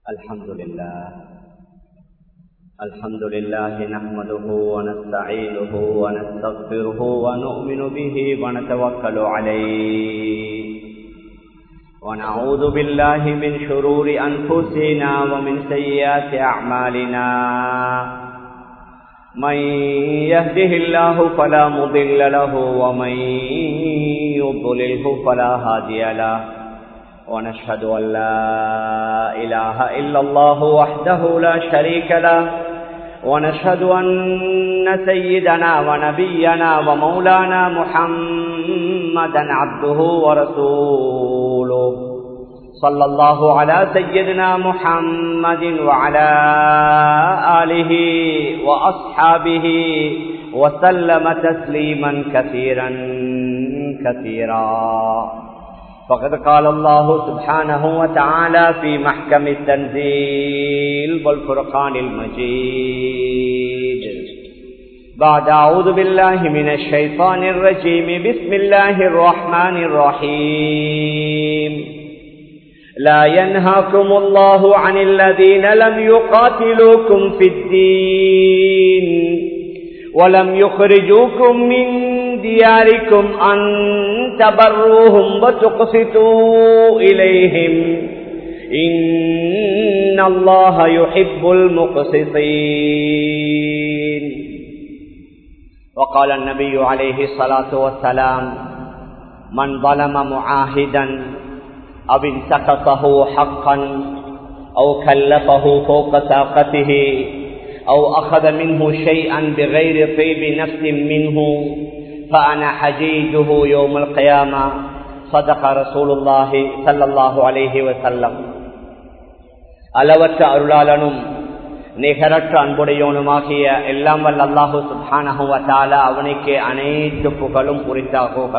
الحمد لله الحمد لله نحمده ونستعينه ونستغفره ونؤمن به ونتوكل عليه ونعوذ بالله من شرور أنفسنا ومن سيئات أعمالنا من يهده الله فلا مضل له ومن يضلله فلا هادي له ونشهد أن لا إله إلا الله وحده لا شريك له ونشهد أن سيدنا ونبينا ومولانا محمدا عبده ورسوله صلى الله على سيدنا محمد وعلى آله وأصحابه وسلم تسليما كثيرا كثيرا فقد قال الله سبحانه وتعالى في محكم التنزيل والفرقان المجيد بعد أعوذ بالله من الشيطان الرجيم بسم الله الرحمن الرحيم لا ينهاكم الله عن الذين لم يقاتلوكم في الدين ولم يخرجوكم من دياركم أن تبروهم وتقسطوا إليهم إن الله يحب المقسطين وقال النبي عليه الصلاة والسلام من ظلم معاهدا أو انتقصه حقا أو كلفه فوق ساقته أو أخذ منه شيئا بغير طيب نفس منه فأنا حجيجه يوم القيامة صدق رسول الله صلى الله عليه وسلم அளவற்ற அருளாளனும் நிகரற்ற அன்புடையோனுமாகிய எல்லாம் வல்ல அல்லாஹு சுபானகுவத்தால அவனுக்கு அனைத்து புகழும் குறித்தாகுக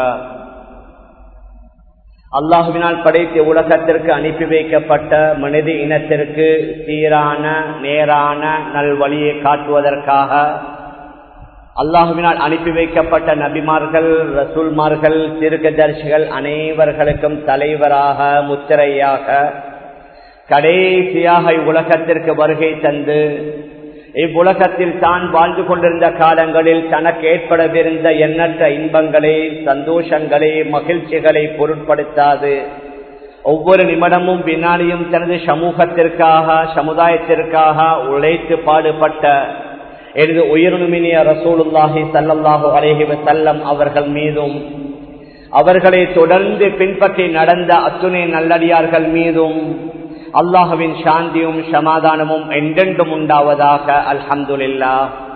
அல்லாஹுவினால் படைத்த உலகத்திற்கு அனுப்பி வைக்கப்பட்ட மனித இனத்திற்கு சீரான நேரான நல்வழியை காட்டுவதற்காக அல்லாஹுவினால் அனுப்பி வைக்கப்பட்ட நபிமார்கள் ரசூல்மார்கள் திருக்கதர்சிகள் அனைவர்களுக்கும் தலைவராக முத்திரையாக கடைசியாக இவ்வுலகத்திற்கு வருகை தந்து இவ்வுலகத்தில் தான் வாழ்ந்து கொண்டிருந்த காலங்களில் தனக்கு ஏற்படவிருந்த எண்ணற்ற இன்பங்களை சந்தோஷங்களை மகிழ்ச்சிகளை பொருட்படுத்தாது ஒவ்வொரு நிமிடமும் வினாடியும் தனது சமூகத்திற்காக சமுதாயத்திற்காக உழைத்து பாடுபட்ட எனது உயிர்நுமினிய ரசூலுல்லாஹி சல்லாஹூ அலேஹி வசல்லம் அவர்கள் மீதும் அவர்களை தொடர்ந்து பின்பற்றி நடந்த அத்துணை நல்லடியார்கள் மீதும் அல்லாஹுவின் சாந்தியும் சமாதானமும் என்றென்றும் உண்டாவதாக அல்ஹம்துல்லா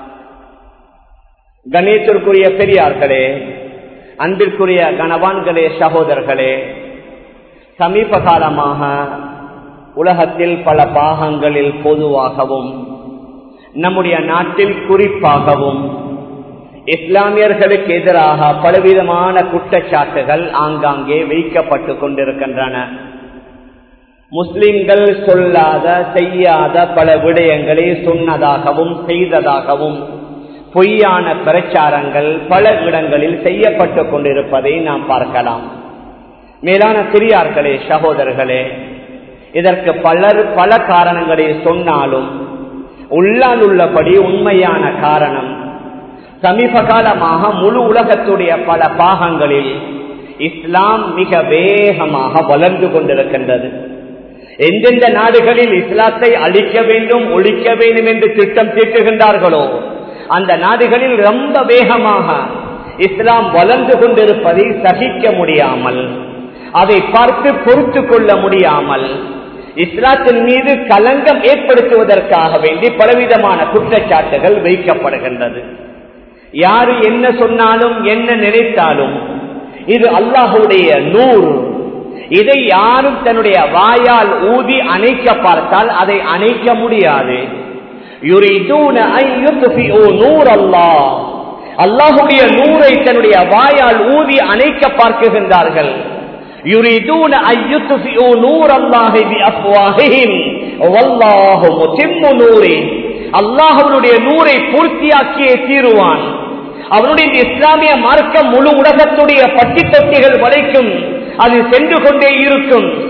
கணேசருக்குரிய பெரியார்களே அன்பிற்குரிய கணவான்களே சகோதரர்களே சமீப காலமாக உலகத்தில் பல பாகங்களில் பொதுவாகவும் நம்முடைய நாட்டில் குறிப்பாகவும் இஸ்லாமியர்களுக்கு எதிராக பலவிதமான குற்றச்சாட்டுகள் ஆங்காங்கே வைக்கப்பட்டு கொண்டிருக்கின்றன முஸ்லிம்கள் சொல்லாத செய்யாத பல விடயங்களை சொன்னதாகவும் செய்ததாகவும் பொய்யான பிரச்சாரங்கள் பல இடங்களில் செய்யப்பட்டு கொண்டிருப்பதை நாம் பார்க்கலாம் மேலான பெரியார்களே சகோதரர்களே இதற்கு பலர் பல காரணங்களை சொன்னாலும் உள்ளால் உள்ளபடி உண்மையான காரணம் சமீப காலமாக முழு உலகத்துடைய பல பாகங்களில் இஸ்லாம் மிக வேகமாக வளர்ந்து கொண்டிருக்கின்றது எந்தெந்த நாடுகளில் இஸ்லாத்தை அழிக்க வேண்டும் ஒழிக்க வேண்டும் என்று திட்டம் தீட்டுகின்றார்களோ அந்த நாடுகளில் ரொம்ப வேகமாக இஸ்லாம் வளர்ந்து கொண்டிருப்பதை சகிக்க முடியாமல் அதை பார்த்து பொறுத்து கொள்ள முடியாமல் இஸ்லாத்தின் மீது கலங்கம் ஏற்படுத்துவதற்காக வேண்டி பலவிதமான குற்றச்சாட்டுகள் வைக்கப்படுகின்றது யாரு என்ன சொன்னாலும் என்ன நினைத்தாலும் இது அல்லாஹுடைய நூறு இதை யாரும் தன்னுடைய வாயால் ஊதி அணைக்க பார்த்தால் அதை அணைக்க முடியாது அல்லாஹுடைய நூரை தன்னுடைய வாயால் ஊதி அணைக்க பார்க்குகின்றார்கள் அல்லாஹனுடைய நூரை பூர்த்தியாக்கியே தீருவான் அவனுடைய இஸ்லாமிய மார்க்கம் முழு உலகத்துடைய பட்டி தொட்டிகள் வரைக்கும் அது சென்று கொண்டே இருக்கும்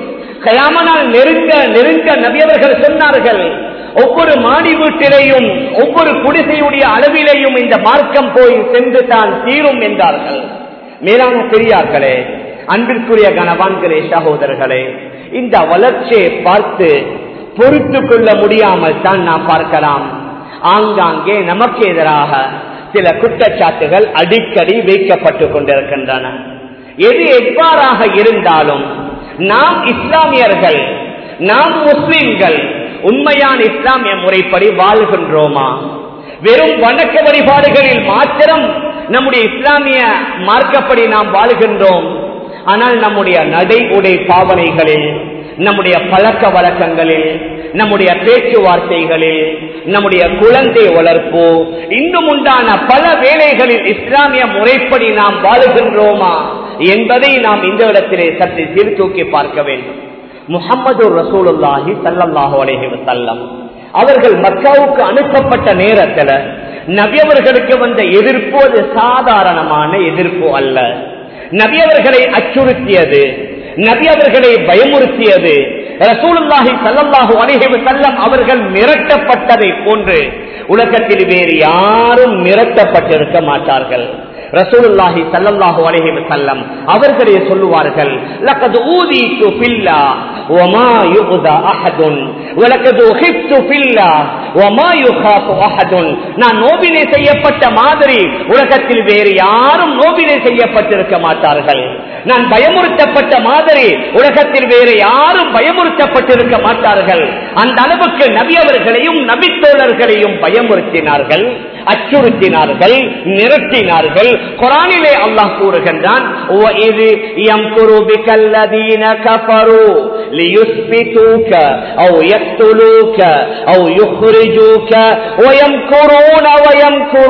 கயாமனால் நெருங்க நெருங்க நபியவர்கள் சொன்னார்கள் ஒவ்வொரு மாடி வீட்டிலேயும் ஒவ்வொரு குடிசையுடைய அளவிலேயும் இந்த மார்க்கம் போய் சென்று தான் தீரும் என்றார்கள் மேலான பெரியார்களே அன்பிற்குரிய கணவான்களே சகோதரர்களே இந்த வளர்ச்சியை பார்த்து பொறுத்து கொள்ள முடியாமல் தான் நாம் பார்க்கலாம் ஆங்காங்கே நமக்கு எதிராக சில குற்றச்சாட்டுகள் அடிக்கடி வைக்கப்பட்டுக் கொண்டிருக்கின்றன எது எவ்வாறாக இருந்தாலும் நாம் இஸ்லாமியர்கள் நாம் முஸ்லிம்கள் உண்மையான இஸ்லாமிய முறைப்படி வாழ்கின்றோமா வெறும் வணக்க வழிபாடுகளில் மாத்திரம் நம்முடைய இஸ்லாமிய மார்க்கப்படி நாம் வாழ்கின்றோம் ஆனால் நம்முடைய நடை உடை பாவனைகளில் நம்முடைய பழக்க வழக்கங்களில் நம்முடைய பேச்சுவார்த்தைகளில் நம்முடைய குழந்தை வளர்ப்பு இன்னும் உண்டான பல வேலைகளில் இஸ்லாமிய முறைப்படி நாம் வாழுகின்றோமா என்பதை நாம் இந்த இடத்திலே சற்று சீர்தூக்கி பார்க்க வேண்டும் முகமது ரசூலுல்லாஹி சல்லல்லாஹு அலைஹி வஸல்லம் அவர்கள் மக்காவுக்கு அனுப்பப்பட்ட நேரத்தில் நபியவர்களுக்கு வந்த எதிர்ப்பு அது சாதாரணமான எதிர்ப்பு அல்ல நபியவர்களை அச்சுறுத்தியது நபி அவர்களை பயமுறுத்தியது ரசூலுல்லாஹி சல்லல்லாஹு அலைஹி வஸல்லம் அவர்கள் மிரட்டப்பட்டதை போன்று உலகத்தில் வேறு யாரும் மிரட்டப்பட்டிருக்க மாட்டார்கள் ரசூலுல்லாஹி ஸல்லல்லாஹு அலைஹி வஸல்லம் அவர்களே சொல்லுவார்கள் லக்கத் ஊதீது ஃபில்லா வமா யுக்தா அஹதுன் வலக்கத் உஹிப்து ஃபில்லா வமா யுகாஃபு அஹதுன் நான் நோபினை செய்யப்பட்ட மாதிரி உலகத்தில் வேறு யாரும் நோபினை செய்யப்பட்டிருக்க மாட்டார்கள் நான் பயமுறுத்தப்பட்ட மாதிரி உலகத்தில் வேறு யாரும் பயமுறுத்தப்பட்டிருக்க மாட்டார்கள் அந்த அளவுக்கு நபி அவர்களையும் நபித்தோழர்களையும் பயமுறுத்தினார்கள் அச்சுறுத்தினார்கள் மிரட்டினார்கள் குரானிலே அல்லாஹ் கூறுகின்றான் وَإِذْ يَمْكُرُ بِكَ الَّذِينَ كَفَرُوا لِيُثْبِتُوكَ أَوْ يَقْتُلُوكَ أَوْ يُخْرِجُوكَ وَيَمْكُرُونَ وَيَمْكُرُ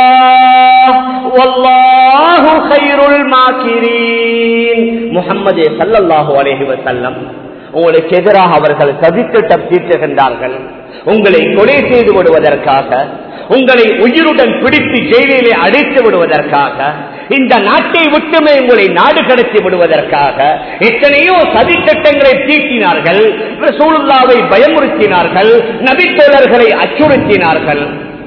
اللَّهُ وَاللَّهُ خَيْرُ الْمَاكِرِينَ முஹம்மதே ஸல்லல்லாஹு அலைஹி வஸல்லம் உங்களுக்கு எதிராக அவர்கள் சதித்திட்டம் தீர்த்துகின்றார்கள் உங்களை கொலை செய்து விடுவதற்காக உங்களை உயிருடன் பிடித்து ஜெயிலிலே அடைத்து விடுவதற்காக இந்த நாட்டை விட்டுமே உங்களை நாடு கடத்தி விடுவதற்காக எத்தனையோ சதித்திட்டங்களை தீட்டினார்கள் சூழ்நிலாவை பயமுறுத்தினார்கள் நபித்தோழர்களை அச்சுறுத்தினார்கள்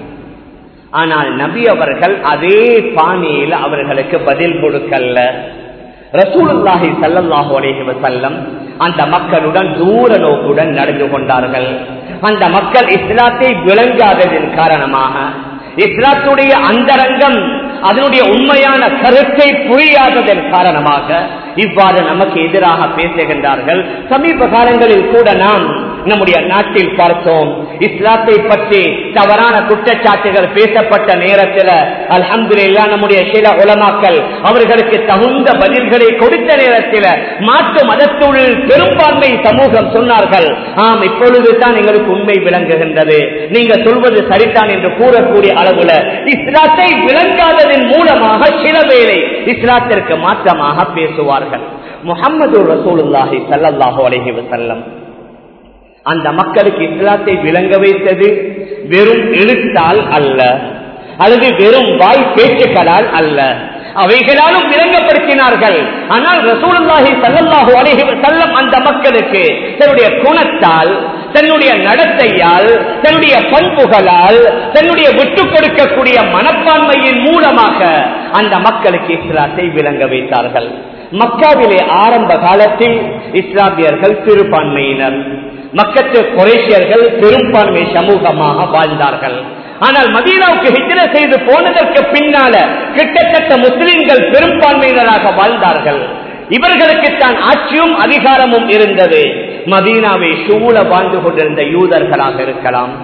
ஆனால் நபி அவர்கள் அதே பாணியில் அவர்களுக்கு பதில் கொடுக்கல்ல ரசூலுல்லாஹி சல்லல்லாஹு அலைஹி வஸல்லம் அந்த மக்களுடன் தூர நோக்குடன் நடந்து கொண்டார்கள் அந்த மக்கள் இஸ்லாத்தை விளங்காததன் காரணமாக இஸ்லாத்துடைய அந்தரங்கம் அதனுடைய உண்மையான கருத்தை புரியாததன் காரணமாக இவ்வாறு நமக்கு எதிராக பேசுகின்றார்கள் சமீப காலங்களில் கூட நாம் நம்முடைய நாட்டில் பார்த்தோம் இஸ்லாத்தை பற்றி தவறான குற்றச்சாட்டுகள் பேசப்பட்ட நேரத்தில் அல்ஹம்துலில்லா நம்முடைய சில உலமாக்கள் அவர்களுக்கு தகுந்த பதில்களை கொடுத்த நேரத்தில் மாற்று மதத்துள் பெரும்பான்மை சமூகம் சொன்னார்கள் ஆம் இப்பொழுது தான் எங்களுக்கு உண்மை விளங்குகின்றது நீங்க சொல்வது சரிதான் என்று கூறக்கூடிய அளவுல இஸ்லாத்தை விளங்காததன் மூலமாக சில வேளை இஸ்லாத்திற்கு மாற்றமாக பேசுவார்கள் முகமது ரசூலுல்லாஹி சல்லல்லாஹு அலைஹி வஸல்லம் அந்த மக்களுக்கு இஸ்லாத்தை விளங்க வைத்தது வெறும் எழுத்தால் அல்ல அல்லது வெறும் வாய் பேச்சுக்களால் அல்ல அவைகளாலும் விளங்கப்படுத்தினார்கள் ஆனால் ரசூலுல்லாஹி சல்லல்லாஹு அலைஹி வஸல்லம் அந்த மக்களுக்கு தன்னுடைய குணத்தால் தன்னுடைய நடத்தையால் தன்னுடைய பண்புகளால் தன்னுடைய விட்டுக் கொடுக்கக்கூடிய மனப்பான்மையின் மூலமாக அந்த மக்களுக்கு இஸ்லாத்தை விளங்க வைத்தார்கள் மக்காவிலே ஆரம்ப காலத்தில் இஸ்லாமியர்கள் சிறுபான்மையினர் மக்கத்து குறைசியர்கள் பெரும்பான்மை சமூகமாக வாழ்ந்தார்கள் ஆனால் மதீனாவுக்கு ஹிஜ்ர செய்து போனதற்கு பின்னால கிட்டத்தட்ட முஸ்லிம்கள் பெரும்பான்மையினராக வாழ்ந்தார்கள் இவர்களுக்கு தான் ஆட்சியும் அதிகாரமும் இருந்தது மதீனாவை சூழ வாழ்ந்து கொண்டிருந்த யூதர்களாக இருக்கலாம்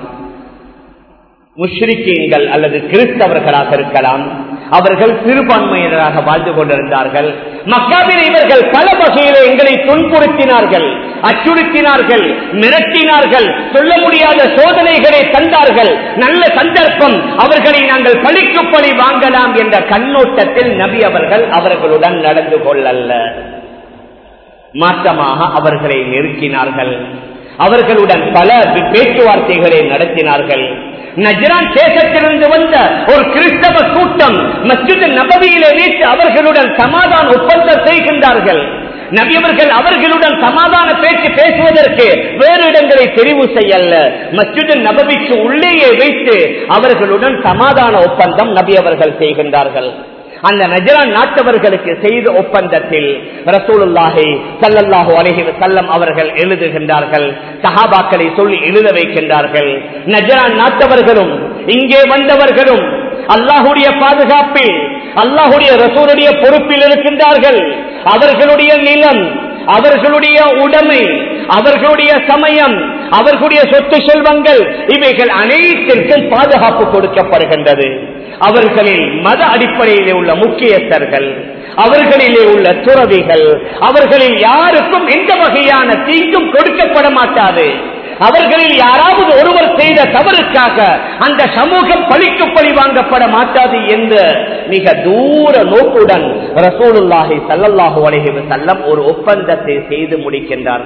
முஷ்ரிக்கீன்கள் அல்லது கிறிஸ்தவர்களாக இருக்கலாம் அவர்கள் சிறுபான்மையினராக வாழ்ந்து கொண்டிருந்தார்கள் மக்காவில் இவர்கள் பல வகையிலே எங்களை துன்புறுத்தினார்கள் அச்சுறுத்தினார்கள் மிரட்டினார்கள் சொல்ல முடியாத சோதனைகளை தந்தார்கள் நல்ல சந்தர்ப்பம் அவர்களை நாங்கள் பழிக்கு பழி வாங்கலாம் என்ற கண்ணோட்டத்தில் நபி அவர்கள் அவர்களுடன் நடந்து கொள்ளல்ல மாற்றமாக அவர்களை நெருக்கினார்கள் அவர்களுடன் பல பேச்சுவார்த்தைகளை நடத்தினார்கள் நஜ்ரான் தேசத்திலிருந்து வந்த ஒரு கிறிஸ்தவ கூட்டம் மஸ்ஜித் நபவியிலே வைத்து அவர்களுடன் சமாதான ஒப்பந்தம் செய்கின்றார்கள் நபியவர்கள் அவர்களுடன் சமாதான பேச்சு பேசுவதற்கு வேறு இடங்களை தெரிவு செய்யல மஸ்ஜித் நபவிக்கு உள்ளேயே வைத்து அவர்களுடன் சமாதான ஒப்பந்தம் நபி அவர்கள் செய்கின்றார்கள் அந்த நஜரான் நாட்டவர்களுக்கு செய்த ஒப்பந்தத்தில் ரசூலுல்லாஹி சல்லல்லாஹு அலைஹி வஸல்லம் அவர்கள் எழுதுகின்றார்கள் சஹாபாக்களை சொல்லி எழுத வைக்கின்றார்கள் நஜரான் நாட்டவர்களும் இங்கே வந்தவர்களும் அல்லாஹுடைய பாதுகாப்பில் அல்லாஹுடைய ரசூலுடைய பொறுப்பில் இருக்கின்றார்கள் அவர்களுடைய நிலம் அவர்களுடைய உடைமை அவர்களுடைய சமயம் அவர்களுடைய சொத்து செல்வங்கள் இவைகள் அனைத்திற்கும் பாதுகாப்பு கொடுக்கப்படுகின்றது அவர்களில் மத அடிப்படையிலே உள்ள முக்கியஸ்தர்கள் அவர்களிலே உள்ள துறவிகள் அவர்களில் யாருக்கும் எந்த வகையான தீங்கும் கொடுக்கப்பட மாட்டாது அவர்களில் யாராவது ஒருவர் செய்த தவறுக்காக அந்த சமூகம் பழிக்கு பழி வாங்கப்பட மாட்டாது என்ற மிக தூர நோக்குடன் ரசூலுல்லாஹி சல்லல்லாஹு அலைஹி வஸல்லம் ஒரு ஒப்பந்தத்தை செய்து முடிக்கின்றார்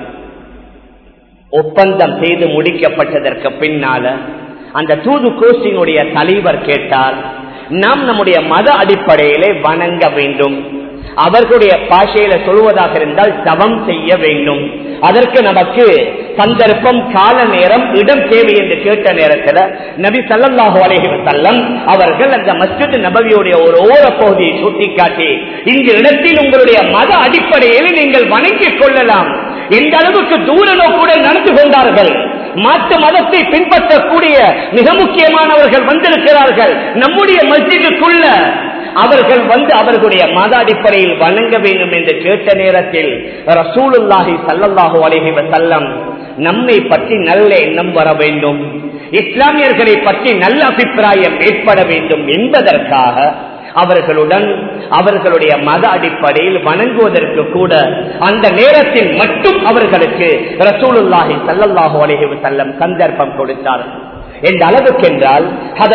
ஒப்பந்தம் செய்து முடிக்கப்பட்டதற்கு பின்னால அந்த தூது கோஷ்டியினுடைய தலைவர் கேட்டார் நாம் நம்முடைய மத அடிப்படையிலே வணங்க வேண்டும் அவர்களுடைய பாஷையில சொல்வதாக இருந்தால் தவம் செய்ய வேண்டும் அதற்கு நமக்கு சந்தர்ப்பம் கால நேரம் இடம் தேவை என்று கேட்ட நேரத்தில் நபி சல்லாஹு அலஹி வசல்லம் அவர்கள் அந்த மஸ்ஜித் நபவியுடைய ஒரு ஓர பகுதியை சுட்டிக்காட்டி இந்த இடத்தில் உங்களுடைய மத அடிப்படையில் நீங்கள் வணங்கிக் கொள்ளலாம் எந்த அளவுக்கு தூர நோக்குடன் நடந்து கொண்டார்கள் மாற்று மதத்தை பின்பற்றக்கூடிய மிக முக்கியமானவர்கள் வந்திருக்கிறார்கள் நம்முடைய மஸ்ஜிதுக்குள்ள அவர்கள் வந்து அவர்களுடைய மத அடிப்படையில் வணங்க வேண்டும் என்று கேட்ட நேரத்தில் ரசூலுல்லாஹி சல்லல்லாஹு அலைஹி வஸல்லம் நம்மை பற்றி நல்ல எண்ணம் வர வேண்டும் இஸ்லாமியர்களை பற்றி நல்ல அபிப்பிராயம் ஏற்பட வேண்டும் என்பதற்காக அவர்களுடன் அவர்களுடைய மத அடிப்படையில் வணங்குவதற்கு கூட அந்த நேரத்தில் மட்டும் அவர்களுக்கு ரசூலுல்லாஹி சல்லல்லாஹு அலைஹி வஸல்லம் சந்தர்ப்பம் கொடுத்தார் எந்த அளவுக்கு என்றால்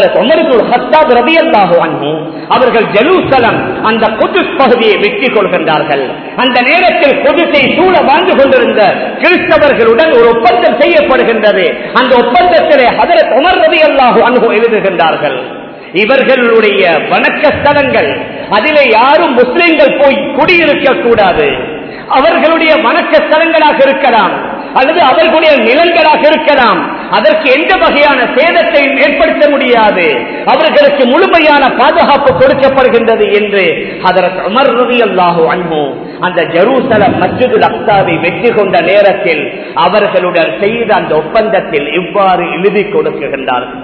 அவர்கள் ஜெருசலம் அந்த குதுஸ் பகுதியை வெற்றி கொள்கின்றார்கள் அந்த நேரத்தில் குதுசை சூழ வாழ்ந்து கொண்டிருந்த கிறிஸ்தவர்களுடன் ஒரு ஒப்பந்தம் செய்யப்படுகின்றது அந்த ஒப்பந்தத்திலே ஹதரத் உமர் ரவி அல்லாஹு அன்பு எழுதுகின்றார்கள் இவர்களுடைய வணக்க ஸ்தலங்கள் அதிலே யாரும் முஸ்லிம்கள் போய் குடியிருக்க கூடாது அவர்களுடைய வணக்க ஸ்தலங்களாக இருக்கலாம் அல்லது அவர்களுடைய நிலங்களாக இருக்கலாம் அதற்கு எந்த வகையான சேதத்தை ஏற்படுத்த முடியாது அவர்களுக்கு முழுமையான பாதுகாப்பு கொடுக்கப்படுகின்றது என்று அதற்கு அமர் ரவி அல்லாஹு அன்பு அந்த ஜெருசலம் மஸ்ஜிதுல் அக்தாவை வெற்றி கொண்ட நேரத்தில் அவர்களுடன் செய்த அந்த ஒப்பந்தத்தில் இவ்வாறு எழுதி கொடுக்குகின்றார்கள்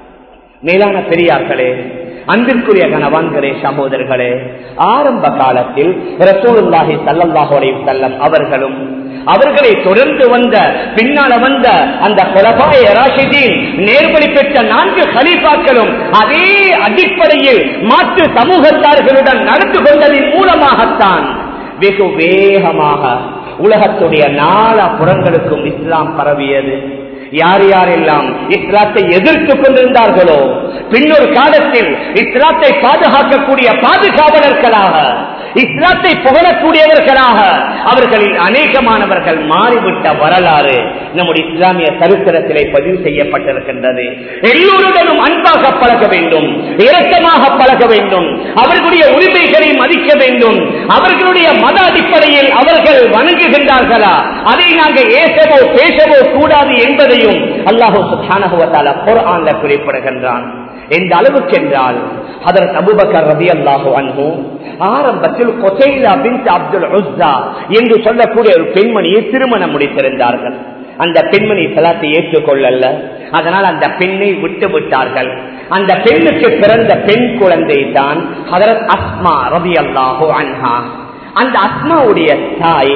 மேலான பெரியார்களே அன்பிற்குரிய கணவான்களே சகோதரர்களே ஆரம்ப காலத்தில் ரசூலுல்லாஹி சல்லல்லாஹு அலைஹி வஸல்லம் அவர்களும் அவர்களை தொடர்ந்து வந்த பின்னால வந்த அந்த கொலபாய ராஷிதீன் நேர்வழி பெற்ற நான்கு கலீஃபாக்களும் அதே அடிப்படையில் மாற்று சமூகத்தார்களுடன் நடந்து கொண்டதின் மூலமாகத்தான் வெகு வேகமாக உலகத்துடைய நாலா புறங்களுக்கும் இஸ்லாம் பரவியது யார் யாரெல்லாம் இஸ்லாத்தை எதிர்த்து கொண்டிருந்தார்களோ பின்னொரு காலத்தில் இஸ்லாத்தை பாதுகாக்கக்கூடிய பாதுகாவலர்களாக இஸ்லாத்தை புகழக்கூடியவர்களாக அவர்களில் அநேகமானவர்கள் மாறிவிட்ட வரலாறு நம்முடைய இஸ்லாமிய சரித்திரத்திலே பதிவு செய்யப்பட்டிருக்கின்றது எல்லோருடனும் அன்பாக பழக வேண்டும் இரக்கமாக பழக வேண்டும் அவர்களுடைய உரிமைகளை மதிக்க வேண்டும் அவர்களுடைய மத அடிப்படையில் அவர்கள் வணங்குகின்றார்களா அதை நாங்கள் ஏசவோ பேசவோ கூடாது என்பதையும் அல்லாஹூ சுல்தானகுவத்தால குரான்ல குறிப்பிடுகின்றான் எந்த அளவுக்கு என்றால் அதற்கு அபுபக்கர் ரவி அல்லாஹு அன்பு ஆரம்பத்தில் கொசைலா பின் அப்துல் உஸ்தா என்று சொல்லக்கூடிய ஒரு பெண்மணியை திருமணம் முடித்திருந்தார்கள் அந்த பெண்மணி சலாத்தை ஏற்றுக்கொள்ளல அதனால் அந்த பெண்ணை விட்டு விட்டார்கள் அந்த பெண்ணுக்கு பிறந்த பெண் குழந்தை தான் ஹதரத் அஸ்மா ரவி அல்லாஹு அன்ஹா அந்த அஸ்மாவுடைய தாய்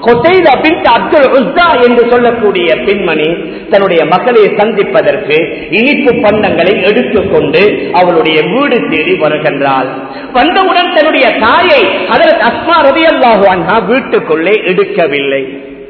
அப்துல் உஸ்தா என்று சொல்லக்கூடிய பெண்மணி தன்னுடைய மக்களை சந்திப்பதற்கு இனிப்பு பண்டங்களை எடுத்துக்கொண்டு அவளுடைய வீடு தேடி வருகின்றாள் வந்தவுடன் தன்னுடைய தாயை அதற்கு அஸ்மா ரவி அல்லாஹு அண்ணா வீட்டுக்குள்ளே எடுக்கவில்லை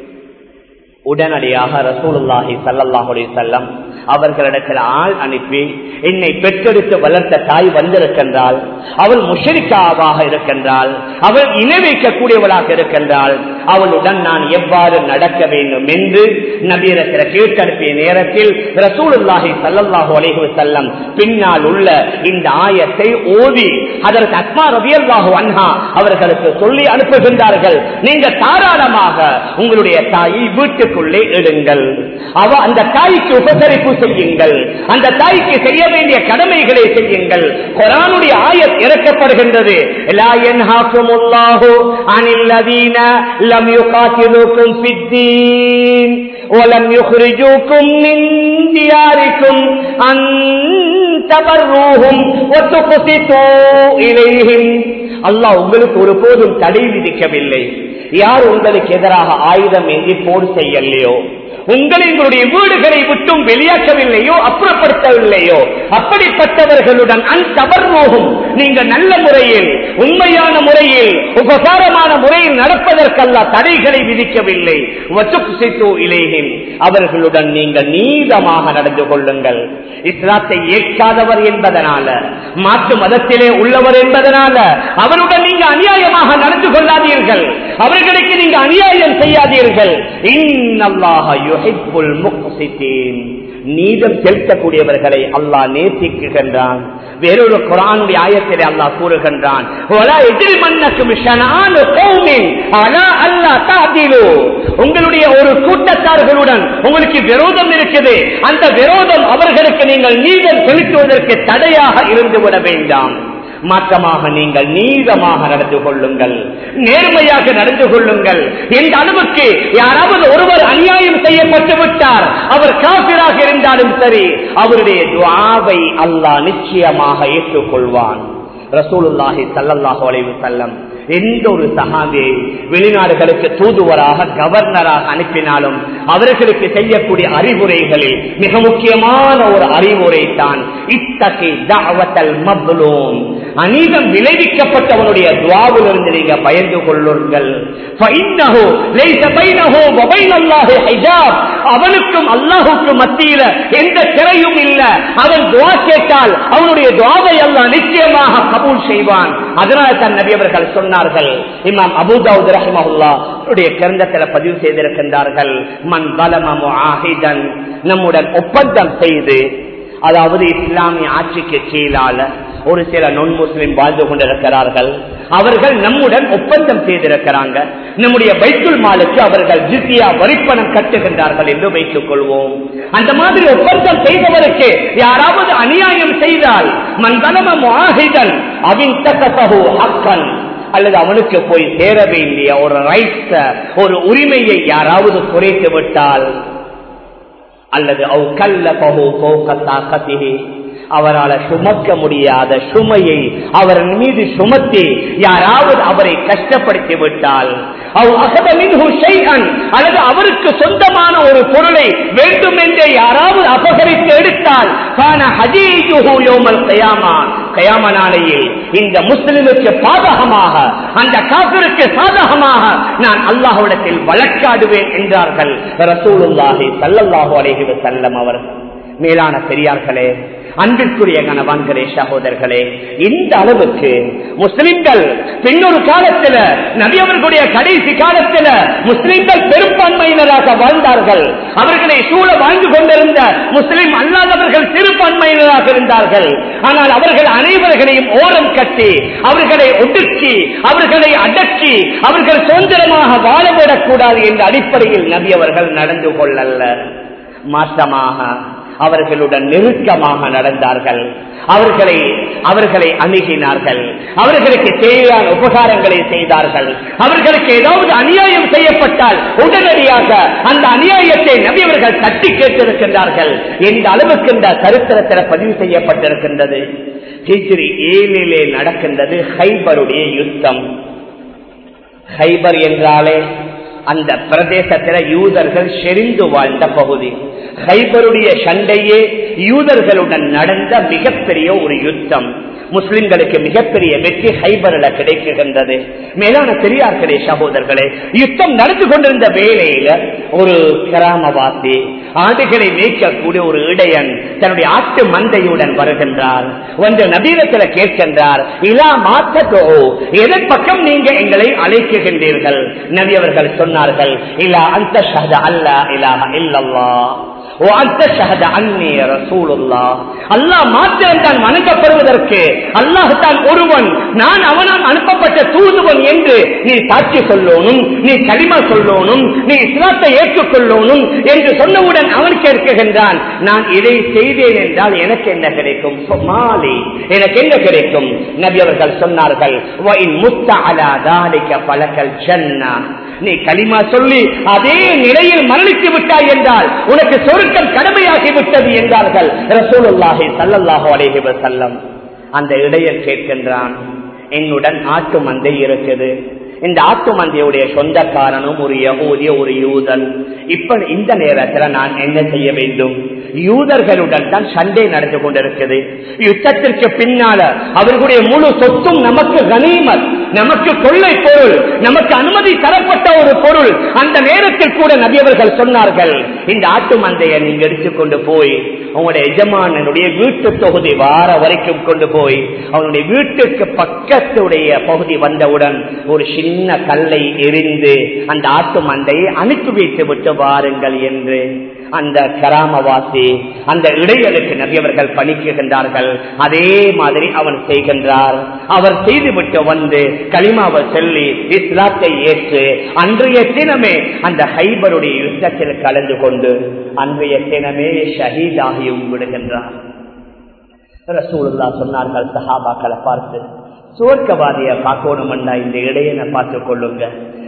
உடனடியாக ரசூலுல்லாஹி சல்லாஹுடைய செல்லம் அவர்களிடத்தில் ஆள் அனுப்பி என்னை பெற்றெடுத்து வளர்த்த தாய் வந்திருக்கின்றாள் அவள் முஷரிக்காவாக இருக்கின்றாள் அவள் இணை வைக்கக்கூடியவளாக இருக்கின்றாள் அவளுடன் நான் எவ்வாறு நடக்க வேண்டும் என்று நபீரத்திர கேட்டனுப்பிய நேரத்தில் ரசூலுல்லாஹி சல்லல்லாஹு அலைஹி வஸல்லம் பின்னால் உள்ள இந்த ஆயத்தை ஓதி அதற்கு அஸ்மா ரபியல்லாஹு அன்ஹா அவர்களுக்கு சொல்லி அனுப்புகின்றார்கள் நீங்க தாராளமாக உங்களுடைய தாயை வீட்டுக்குள்ளே எடுங்கள் அவ அந்த தாய்க்கு உபசரிப்பு செய்யுங்கள் அந்த தாய்க்கு செய்ய வேண்டிய கடமைகளை செய்யுங்கள் குரானுடைய ஆயத் இறக்கப்படுகின்றது லா யன்ஹாக்குமுல்லாஹு அனில் லதீன லம் யுகாத்திலுக்கும் ஃபித்தீன் ولم يخرجوكم من دياركم أن تبروهم وتقسطوا إليهم அல்லாஹ் உங்களுக்கு ஒருபோதும் தடை விதிக்கவில்லை யார் உங்களுக்கு எதிராக ஆயுதம் ஏந்தி போர் செய்யலையோ உங்களை உங்களுடைய வீடுகளை விட்டும் வெளியாக்கவில்லையோ அப்புறப்படுத்தவில்லையோ அப்படிப்பட்டவர்களுடன் அந்தவர்மோகும் நீங்க நல்ல முறையில் உண்மையான முறையில் உபகாரமான முறையில் நடப்பதற்கல்ல தடைகளை விதிக்கவில்லை இலேகின் அவர்களுடன் நீங்கள் நீதமாக நடந்து கொள்ளுங்கள் இஸ்லாத்தை ஏற்காதவர் என்பதனால மாற்று மதத்திலே உள்ளவர் என்பதனால அவருடன் நீங்க அநியாயமாக நடந்து கொள்ளாதீர்கள் அவர்களுக்கு நீங்க அநியாயம் செய்யாதீர்கள் இன்னல்லாக யுஹிப்புல் முக்சித்தீன் நீதம் செலுத்தக்கூடியவர்களை அல்லாஹ் நேசிக்குகின்றான் வேறொரு குரானுடைய ஆயத்திலே அல்லாஹ் கூறுகின்றான் உங்களுடைய ஒரு கூட்டத்தார்களுடன் உங்களுக்கு விரோதம் இருக்குது அந்த விரோதம் அவர்களுக்கு நீங்கள் நீதம் செலுத்துவதற்கு தடையாக இருந்துவிட வேண்டாம் மாற்றமாக நீங்கள் நீதமாக நடந்து கொள்ளுங்கள் நேர்மையாக நடந்து கொள்ளுங்கள் இந்த அளவுக்கு யாராவது ஒருவர் அநியாயம் செய்யப்பட்டு விட்டார் அவர் காபிராக இருந்தாலும் சரி அவருடைய துவாவை அல்லாஹ் நிச்சயமாக ஏற்றுக்கொள்வான் ரசூலுல்லாஹி சல்லல்லாஹு அலைவு செல்லம் எந்த ஒரு சகாபியை வெளிநாடுகளுக்கு தூதுவராக கவர்னராக அனுப்பினாலும் அவர்களுக்கு செய்யக்கூடிய அறிவுரைகளில் மிக முக்கியமான ஒரு அறிவுரை தான் இத்தகை தாவத்தல் மப்லூம் அநீதம் விளைவிக்கப்பட்டவனுடைய துவாவிலிருந்து நீங்க பயந்து கொள்ளுங்கள் அவனுக்கும் அல்லாஹுக்கும் மத்தியில எந்த திரையும் இல்ல அவன் துவா கேட்டால் அவனுடைய துவாவை அல்ல நிச்சயமாக கபூல் செய்வான் அதனால தன் நபி அவர்கள் சொன்னார்கள் இமாம் அபுதாவுத் ரஹிமஹுல்லா கிரந்தத்தில் பதிவு செய்திருக்கின்றார்கள் மண் பலமு ஆஹிதன் நம்முடன் ஒப்பந்தம் செய்து அதாவது இஸ்லாமிய ஆட்சிக்கு கீழால ஒரு சில நொன் முஸ்லிம் வாழ்ந்து கொண்டிருக்கிறார்கள் அவர்கள் நம்முடன் ஒப்பந்தம் செய்திருக்கிறாங்க நம்முடைய பைத்துல் மாலுக்கு அவர்கள் ஜிசியா வரிப்பணம் கட்டுகின்றார்கள் என்று வைத்துக் கொள்வோம் அந்த மாதிரி ஒப்பந்தம் செய்தவருக்கு யாராவது அநியாயம் செய்தால் மண்கலம மாஹிதன் அவின் தகசகு ஹக்கன் அல்லது அவனுக்கு போய் சேர வேண்டிய ஒரு ரைட்ஸ ஒரு உரிமையை யாராவது குறைத்து விட்டால் அல்லது அவ் கல்ல பகு போக்கத்தாக்கத்திகே அவரால் சுமக்க முடியாத சுமையை அவர் மீது சுமத்தி யாராவது அவரை கஷ்டப்படுத்தி விட்டால் அல்லது அவருக்கு சொந்தமான ஒரு பொருளை வேண்டும் என்றே யாராவது அபகரித்து எடுத்தால் கயாம நாளையில் இந்த முஸ்லிமுக்கு பாதகமாக அந்த காப்பிற்கு சாதகமாக நான் அல்லாஹுடத்தில் வழக்காடுவேன் என்றார்கள் ரசூலுல்லாஹி சல்லல்லாஹு அலைஹி வஸல்லம் அவர்கள் மேலான பெரியார்களே அன்பிற்குரிய கணவான்களே சகோதரர்களே இந்த அளவுக்கு முஸ்லிம்கள் பின்னொரு காலத்துல நபியவர்களுடைய கடைசி காலத்துல முஸ்லிம்கள் பெரும்பான்மையினராக வாழ்ந்தார்கள் அவர்களை சூழ வாழ்ந்து கொண்டிருந்த முஸ்லிம் அல்லாதவர்கள் சிறுபான்மையினராக இருந்தார்கள் ஆனால் அவர்கள் அனைவர்களையும் ஓரம் கட்டி அவர்களை ஒடுக்கி அவர்களை அடக்கி அவர்கள் சுதந்திரமாக வாழவிடக் கூடாது என்ற அடிப்படையில் நபி அவர்கள் நடந்து கொள்ளல்ல மாற்றமாக அவர்களுடன் நெருக்கமாக நடந்தார்கள் அவர்களை அவர்களை அணுகினார்கள் அவர்களுக்கு தேவையான உபகாரங்களை செய்தார்கள் அவர்களுக்கு ஏதாவது அநியாயம் செய்யப்பட்டால் உடனடியாக அந்த அநியாயத்தை நபியவர்கள் தட்டி கேட்டிருக்கின்றார்கள் எந்த அளவுக்கு இந்த சரித்திரத்தில் பதிவு செய்யப்பட்டிருக்கின்றது ஹிஜ்ரி ஏழிலே நடக்கின்றது ஹைபருடைய யுத்தம் ஹைபர் என்றாலே அந்த பிரதேசத்தில் யூதர்கள் செறிந்து வாழ்ந்த பகுதி ஹைபருடைய சண்டையே யூதர்களுடன் நடந்த மிகப்பெரிய ஒரு யுத்தம் முஸ்லிம்களுக்கு மிகப்பெரிய வெற்றி ஹைபரில் கிடைக்குகின்றது மேலான பெரியார்களே சகோதரர்களே யுத்தம் நடந்து கொண்டிருந்த வேளையில ஒரு கிராமவாசி ஆடுகளை மேய்க்கக்கூடிய ஒரு இடையன் தன்னுடைய ஆட்டு மந்தையுடன் வருகின்றார் ஒன்று நபீரத்தில் கேட்கின்றார் இலா மாத்தோ எதன் பக்கம் நீங்க எங்களை அழைக்குகின்றீர்கள் நபி அவர்கள் சொன்னார்கள் இல்லா அந்த அல்ல இலாஹ இல்லல்லா அல்லாஹ் மாத்திரம் தான் வணங்கப்படுவதற்கு அல்லாஹ் தான் ஒருவன் நான் அவனால் அனுப்பப்பட்ட தூதுவன் என்று நீ சாட்சி சொல்லணும் நீ களிமா சொல்லணும் நீ இஸ்லாத்தை ஏற்றுக்கொள்ளணும் என்று சொன்னவுடன் அவன் கேட்கின்றான் நான் இதை செய்தேன் என்றால் எனக்கு என்ன கிடைக்கும் மாலி எனக்கு என்ன கிடைக்கும் நபி அவர்கள் சொன்னார்கள் பழக்கல் ஜன்னா நீ களிமா சொல்லி அதே நிலையில் மரணித்து விட்டாய் என்றால் உனக்கு சொருக்கம் கடமையாகி விட்டது என்றார்கள் ரசூலுல்லாஹி சல்லல்லாஹு அலைஹி வஸல்லம் அந்த இடையர் கேட்கின்றான் என்னுடன் ஆட்டு மந்தை இருக்குது இந்த ஆட்டு மந்தையுடைய சொந்தக்காரனும் ஒரு யகூதிய ஒரு யூதன் இப்ப இந்த நேரத்துல நான் என்ன செய்ய வேண்டும் யூதர்களுடன் தான் சண்டை நடந்து கொண்டிருக்குது யுத்தத்திற்கு பின்னால அவர்களுடைய முழு சொத்தும் நமக்கு கனிமத் நமக்கு கொள்ளை பொருள் நமக்கு அனுமதி தரப்பட்ட ஒரு பொருள் அந்த நேரத்தில் கூட நபியவர்கள் சொன்னார்கள் இந்த ஆட்டு மந்தையை நீங்க எடுத்துக்கொண்டு போய் உங்களுடைய எஜமானனுடைய வீட்டு தொகுதி வார வரைக்கும் கொண்டு போய் அவனுடைய வீட்டுக்கு பக்கத்துடைய பகுதி வந்தவுடன் ஒரு சின்ன கல்லை எரிந்து அந்த ஆட்டு மந்தையை அனுப்பி வைத்து விட்டு வாருங்கள் என்று அந்த கராமவாசி அந்த இடையலுக்கு நிறையவர்கள் பணிக்குகின்றார்கள் அதே மாதிரி அவன் செய்கின்றார் அவர் செய்துவிட்டு வந்து களிமாவை சொல்லி இஸ்லாத்தை ஏற்று அன்றைய தினமே அந்த ஹைபருடைய யுத்தத்தில் கலந்து கொண்டு அன்றைய தினமே ஷஹீதாகியும் விடுகின்றார் ரசூலுல்லா சொன்னார்கள் சஹாபாக்களை பார்த்து சுவர்க்கவாதிய பார்க்கணும்னா இந்த இடையனை பார்த்துக் கொள்ளுங்க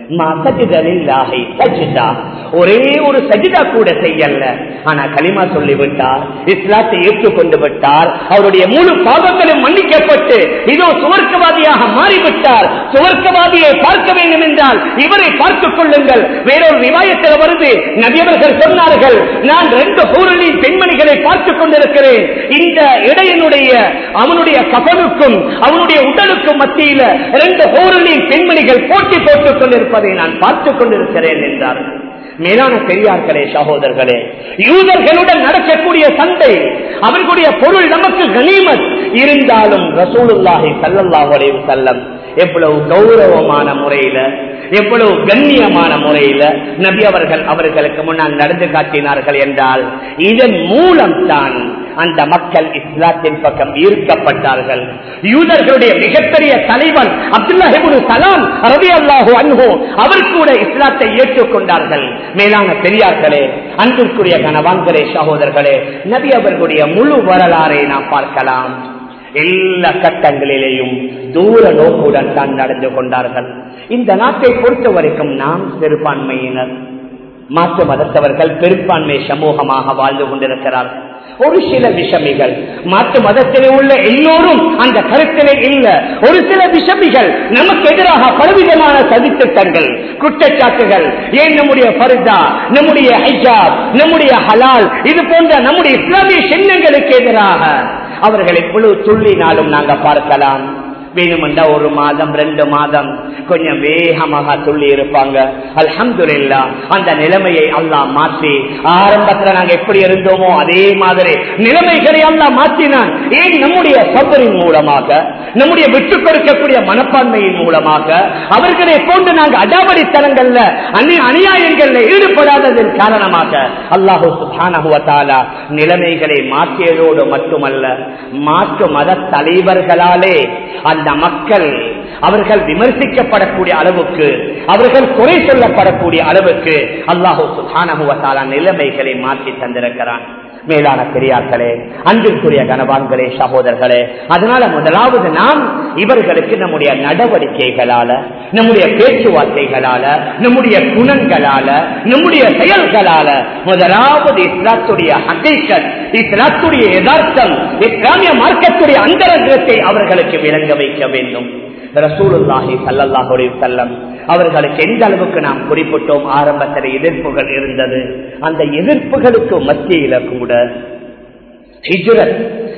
ஒரே ஒரு சஜிதா கூட செய்யல ஆனா களிமா சொல்லிவிட்டார் இஸ்லாத்தை ஏற்றுக்கொண்டு விட்டார் அவருடைய முழு பாவங்களும் மன்னிக்கப்பட்டு இதோ சுவர்க்கவாதியாக மாறிவிட்டார் சுவர்க்கவாதியை பார்க்க வேண்டும் என்றால் இவரை பார்த்துக் கொள்ளுங்கள் வேறொரு விவாயத்தில் வருது நபியவர்கள் சொன்னார்கள் நான் ரெண்டு பூரணியின் பெண்மணிகளை பார்த்துக் கொண்டிருக்கிறேன் இந்த இடையனுடைய அவனுடைய கபனுக்கும் அவனுடைய உடலுக்கும் மத்தியில ரெண்டு பூரணியின் பெண்மணிகள் போட்டி போட்டுக் கொண்டிருப்பதை நான் பார்த்துக் கொண்டிருக்கிறேன் என்றார்கள் மேலான பெரியார்களே சகோதரர்களே யூதர்களுடன் நடக்கக்கூடிய சண்டை அவர்களுடைய பொருள் நமக்கு கனிமத் இருந்தாலும் ரசூலுல்லாஹி சல்லல்லாஹு அலைஹி வஸல்லம் எவ்வளவு கௌரவமான முறையில எவ்வளவு கண்ணியமான முறையில நபி அவர்கள் அவர்களுக்கு முன்னால் நடந்து காட்டினார்கள் என்றால் இதன் மூலம் தான் அந்த மக்கள் இஸ்லாத்தின் பக்கம் ஈர்க்கப்பட்டார்கள் யூதர்களுடைய மிகப்பெரிய தலைவன் அப்துல்லாஹிபுல் சலாம் ரவி அல்லாஹு அன்ஹோ அவர் கூட இஸ்லாத்தை ஏற்றுக்கொண்டார்கள் மேலான பெரியார்களே அன்பிற்குரிய கணவான்களே சகோதரர்களே நபி அவர்களுடைய முழு வரலாறை நாம் பார்க்கலாம் எல்லா கட்டங்களிலேயும் தூர நோக்குடன் தான் நடந்து கொண்டார்கள் இந்த நாட்டை பொறுத்த வரைக்கும் நாம் சிறுபான்மையினர் மாற்று மதத்தவர்கள் பெரும்பான்மை சமூகமாக வாழ்ந்து கொண்டிருக்கிறார்கள் ஒரு சில விஷமிகள் மாற்று மதத்திலே உள்ள எல்லோரும் அந்த கருத்திலே இல்ல ஒரு சில விஷமிகள் நமக்கு எதிராக பலவிதமான சதித்திட்டங்கள் குற்றச்சாட்டுகள் ஏன் நம்முடைய பருதா நம்முடைய ஹைஜாப் நம்முடைய ஹலால் இது போன்ற நம்முடைய இஸ்லாமிய சின்னங்களுக்கு எதிராக அவர்கள் எவ்வளவு துள்ளினாலும் நாங்க பார்க்கலாம் வேணுமெண்டா ஒரு மாதம் ரெண்டு மாதம் கொஞ்சம் வேகமாக துள்ளி இருப்பாங்க அல்ஹம்துல்லா அந்த நிலைமையை அல்லாஹ் மாற்றி ஆரம்பத்துல நாங்க எப்படி இருந்தோமோ அதே மாதிரி நிலைமைகளை அல்லாஹ் மாற்றினான் ஏன் நம்முடைய சபரின் மூலமாக நம்முடைய விட்டுக் கொடுக்கக்கூடிய மனப்பான்மையின் மூலமாக அவர்களை போன்று நாங்கள் அடாவடித்தனங்கள்ல அந்நிய அநியாயங்கள்ல ஈடுபடாததன் காரணமாக அல்லாஹு சுபானகுவத்தாலா நிலைமைகளை மாற்றியதோடு மட்டுமல்ல மாற்று மத தலைவர்களாலே அந்த மக்கள் அவர்கள் விமர்சிக்கப்படக்கூடிய அளவுக்கு அவர்கள் குறை சொல்லப்படக்கூடிய அளவுக்கு அல்லாஹூ சுகானகுவத்தாலா நிலைமைகளை மாற்றி தந்திருக்கிறான் மேலான பெரியார்களே அன்பிற்குரிய கனவான்களே சகோதரர்களே அதனால முதலாவது நாம் இவர்களுக்கு நம்முடைய நடவடிக்கைகளால நம்முடைய பேச்சுவார்த்தைகளால நம்முடைய குணங்களால நம்முடைய செயல்களால முதலாவது இஸ்லாத்துடைய ஹக்கீக்கத் இஸ்லாத்துடைய யதார்த்தம் இஸ்லாமிய மார்க்கத்துடைய அந்தரங்கத்தை அவர்களுக்கு விளங்க வைக்க வேண்டும் ரசூலுல்லாஹி சல்லல்லாஹுடைய செல்லம் அவர்களுக்கு எந்த அளவுக்கு நாம் குறிப்பிட்டோம் ஆரம்பத்தில் எதிர்ப்புகள் இருந்தது அந்த எதிர்ப்புகளுக்கு மத்தியில கூட ஹிஜ்ரத்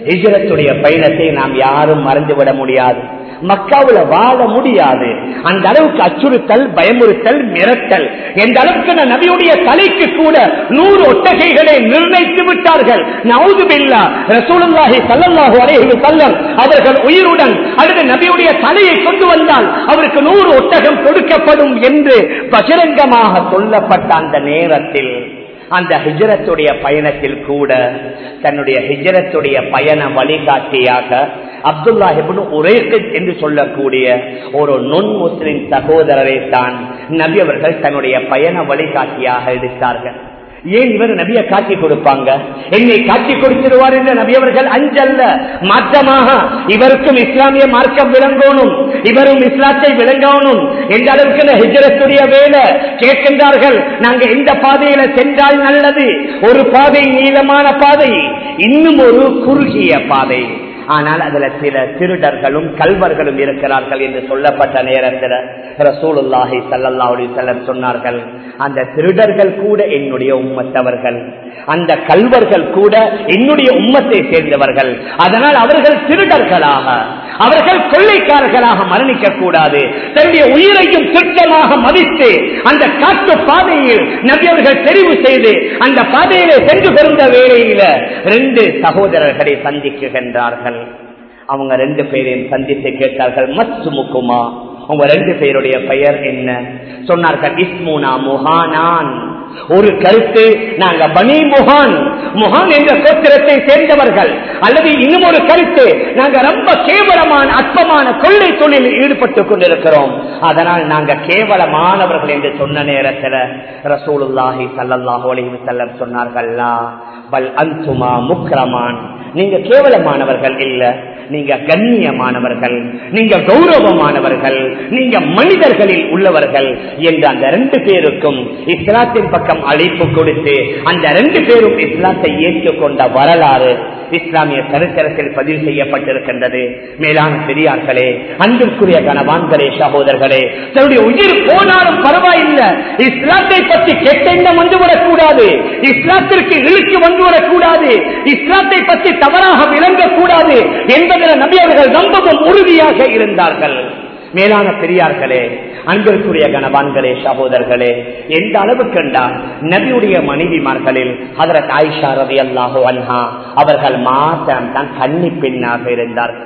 ஹிஜரத்துடைய பயணத்தை நாம் யாரும் மறந்துவிட முடியாது மக்காவுல வாழ முடியாது அந்த அளவுக்கு அச்சுறுத்தல் பயமுறுத்தல் மிரட்டல் எந்த அளவுக்கு நான் நபியுடைய தலைக்கு கூட நூறு ஒட்டகைகளை நிர்ணயித்து விட்டார்கள் நவுதுபில்லா ரசூலுல்லாஹி ஸல்லல்லாஹு அலைஹி வஸல்லம் அவர்கள் உயிருடன் அல்லது நபியுடைய தலையை கொண்டு வந்தால் அவருக்கு நூறு ஒட்டகம் கொடுக்கப்படும் என்று பகிரங்கமாக சொல்லப்பட்ட அந்த நேரத்தில் அந்த ஹிஜரத்துடைய பயணத்தில் கூட தன்னுடைய ஹிஜரத்துடைய பயண வழிகாட்டியாக அப்துல்லா ஹிபுன் உரேக்கு என்று சொல்லக்கூடிய ஒரு நுண் முஸ்லிம் சகோதரரை தான் நபி அவர்கள் தன்னுடைய பயண வழிகாட்டியாக எடுத்தார்கள் ஏன் இவர் நபியை காட்டி கொடுப்பாங்க என்னை காட்டி கொடுத்திருவார் என்ற நபி அவர்கள் அஞ்சல்ல மாற்றமாக இவருக்கும் இஸ்லாமிய மார்க்கம் விளங்கணும் இவரும் இஸ்லாத்தை விளங்கணும் எந்த அளவுக்கு ஹிஜரத்துடைய வேலை கேட்கின்றார்கள் நாங்க எந்த பாதையில சென்றால் நல்லது ஒரு பாதை நீளமான பாதை இன்னும் ஒரு குறுகிய பாதை ஆனால் அதுல சில திருடர்களும் கல்வர்களும் இருக்கிறார்கள் என்று சொல்லப்பட்ட நேரத்தில் ரசூலுல்லாஹி சல்லல்லா அலி செல்லம் சொன்னார்கள் அந்த திருடர்கள் கூட என்னுடைய உம்மத்தவர்கள் அந்த கல்வர்கள் கூட என்னுடைய உம்மத்தை சேர்ந்தவர்கள் அதனால் அவர்கள் திருடர்களாக அவர்கள் கொள்ளைக்காரர்களாக மரணிக்க கூடாது தன்னுடைய உயிரையும் திட்டமாக மதித்து அந்த காட்டு பாதையில் நபியவர்கள் தெரிவு செய்து அந்த பாதையிலே சென்று பிறந்த வேளையில ரெண்டு சகோதரர்களை சந்திக்குகின்றார்கள் அவங்க ரெண்டு பேரையும் சந்தித்து கேட்டார்கள் மத்து முக்குமா அவங்க ரெண்டு பேருடைய பெயர் என்ன சொன்னார்கள் இஸ்முனா முஹானான் ஒரு கருத்து நாங்க பனி முகான் முகான் என்ற கோத்திரத்தை சேர்ந்தவர்கள் அல்லது இன்னும் ஒரு கருத்து நாங்க ரொம்ப கேவலமான அற்பமான கொள்ளை தொழிலில் ஈடுபட்டுக் கொண்டிருக்கிறோம் அதனால் நாங்க கேவலமானவர்கள் என்று சொன்ன நேரத்தில் ரசூலுல்லாஹி சல்லாஹூ அலைஹி செல்லம் சொன்னார்கள்லா பல் அந்துமா முக்ரமான் நீங்க கேவலமானவர்கள் இல்ல நீங்க கண்ணியமானவர்கள் நீங்க கௌரவமானவர்கள் நீங்க மனிதர்களில் உள்ளவர்கள் என்று அந்த ரெண்டு பேருக்கும் இஸ்லாத்தின் பக்கம் அழைப்பு கொடுத்து அந்த ரெண்டு பேரும் இஸ்லாத்தை ஏற்றுக்கொண்ட வரலாறு இஸ்லாமிய சரித்திரத்தில் பதிவு செய்யப்பட்டிருக்கின்றது மேலான பெரியார்களே அன்பிற்குரிய கனவான்களே சகோதரர்களே தன்னுடைய உயிர் போனாலும் பரவாயில்லை இஸ்லாத்தை பற்றி கெட்ட எண்ணம் வந்துவிடக்கூடாது இஸ்லாத்திற்கு இழுக்கு வந்துவிடக்கூடாது இஸ்லாத்தை பற்றி தவறாக விளங்கக்கூடாது என்பதில் நபி அவர்கள் ரொம்பவும் உறுதியாக இருந்தார்கள் மேலான பெரியார்களே அன்பிற்குரிய கணவான்களே சகோதரர்களே எந்த அளவுக்கு என்றால் நபியுடைய மனைவிமார்களில் அதற்கு ஆயிஷா ரவி அல்லாஹோ அன்ஹா அவர்கள் மாத்திரம் தான் கன்னி பெண்ணாக இருந்தார்கள்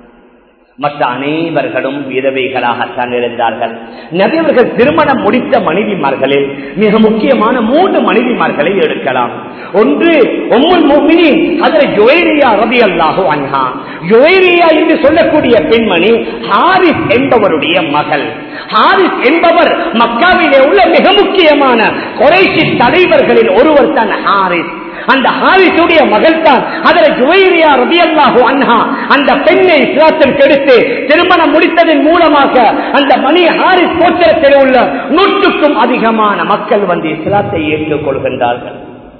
மற்ற அனைவர்களும் விதவைகளாகத்தான் இருந்தார்கள் நபியவர்கள் திருமணம் முடித்த மனைவிமார்களில் மிக முக்கியமான மூன்று மனைவிமார்களை எடுக்கலாம் ஒன்று ஒம்முல் மோமினி அதில் ஜோயரியா ரவி அல்லாஹோ அன்ஹா ஜோயரியா என்று சொல்லக்கூடிய பெண்மணி ஹாரிஸ் என்பவருடைய மகள் ஹாரிஸ் என்பவர் மக்காவிலே உள்ள மிக முக்கியமான குறைசி தலைவர்களில் ஒருவர் தான் ஹாரிஸ் அந்த ஹாரிசுடைய மகள் தான் அதில் ஜுவைரியா ரபியல்லாஹு அன்ஹா அந்த பெண்ணை இஸ்லாத்திற்கு எடுத்து திருமணம் முடித்ததன் மூலமாக அந்த மணி ஹாரிஸ் கோத்திரத்தில் உள்ள நூற்றுக்கும் அதிகமான மக்கள் வந்து இஸ்லாத்தை ஏற்றுக் கொள்கின்றார்கள்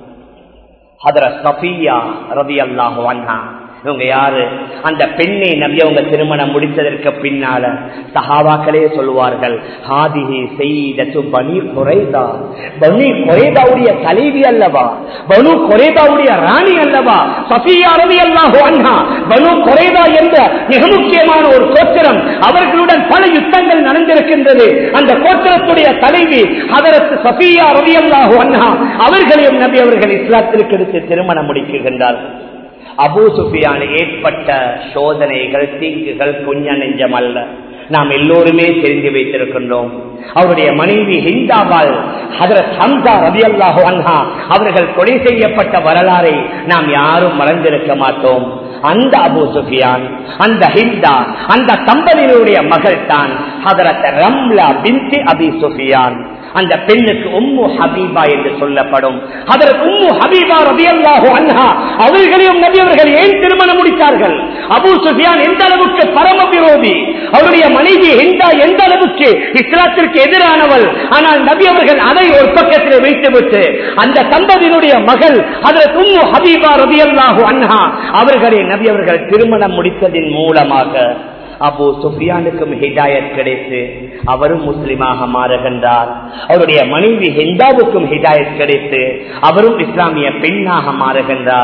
அதர சஃபியா ரவி அல்லாஹு அன்ஹா இவங்க யாரு அந்த பெண்ணை நம்பி அவங்க திருமணம் முடித்ததற்கு பின்னால சஹாபாக்களே சொல்லுவார்கள் ஹாதிஹி செய்தத்து பனி குறைதா பனி குறைதாவுடைய தலைவி அல்லவா பனு குறைதாவுடைய ராணி அல்லவா சஃபியா ரவி அல்லாஹு அண்ணா பனு குறைதா என்ற மிக முக்கியமான ஒரு கோத்திரம் அவர்களுடன் பல யுத்தங்கள் நடந்திருக்கின்றது அந்த கோத்திரத்துடைய தலைவி அதற்கு சஃபியா ரவி அல்லாஹு அண்ணா அவர்களையும் நபி அவர்கள் இஸ்லாத்திற்கு எடுத்து திருமணம் முடிக்குகின்றார்கள் அபூ சுஃபியான ஏற்பட்ட சோதனைகள் தீங்குகள் புஞ்ச நெஞ்சம் அல்ல நாம் எல்லோருமே தெரிந்து வைத்திருக்கின்றோம் அவருடைய மனைவி ஹிந்தாவால் ஹதரத் ஹம்சா ரவி அல்லாஹு அன்ஹா அவர்கள் கொலை செய்யப்பட்ட வரலாறை நாம் யாரும் மறந்திருக்க மாட்டோம் அந்த அபு சுஃபியான் அந்த ஹிந்தா அந்த தம்பதியினுடைய மகள் தான் ஹதரத் ரம்லா பின்தி அபி சுஃபியான் அந்த பெண்ணுக்கு உம்மு ஹபீபா என்று சொல்லப்படும் அதற்கு உம்மு ஹபீபா ரபி அல்லாஹு அன்ஹா அவர்களையும் நபி அவர்கள் ஏன் திருமணம் முடித்தார்கள் அபு சுஃபியான் எந்த அளவுக்கு பரம விரோதி அவருடைய மனைவி ஹிந்தா எந்த அளவுக்கு இஸ்லாத்திற்கு எதிரானவள் ஆனால் நபி அவர்கள் அதை ஒரு பக்கத்தில் வைத்துவிட்டு அந்த தம்பதியினுடைய மகள் அதற்கு உம்மு ஹபீபா ரபி அல்லாஹு அன்ஹா அவர்களை நபி அவர்கள் திருமணம் முடித்ததின் மூலமாக அபு சுஃபியானுக்கும் ஹிதாயத் கிடைத்து அவரும் முஸ்லிமாக மாறுகின்றார் அவருடைய மனைவி ஹிந்தாவுக்கும் ஹிதாயத் கிடைத்து அவரும் இஸ்லாமிய பெண்ணாக மாறுகின்றார்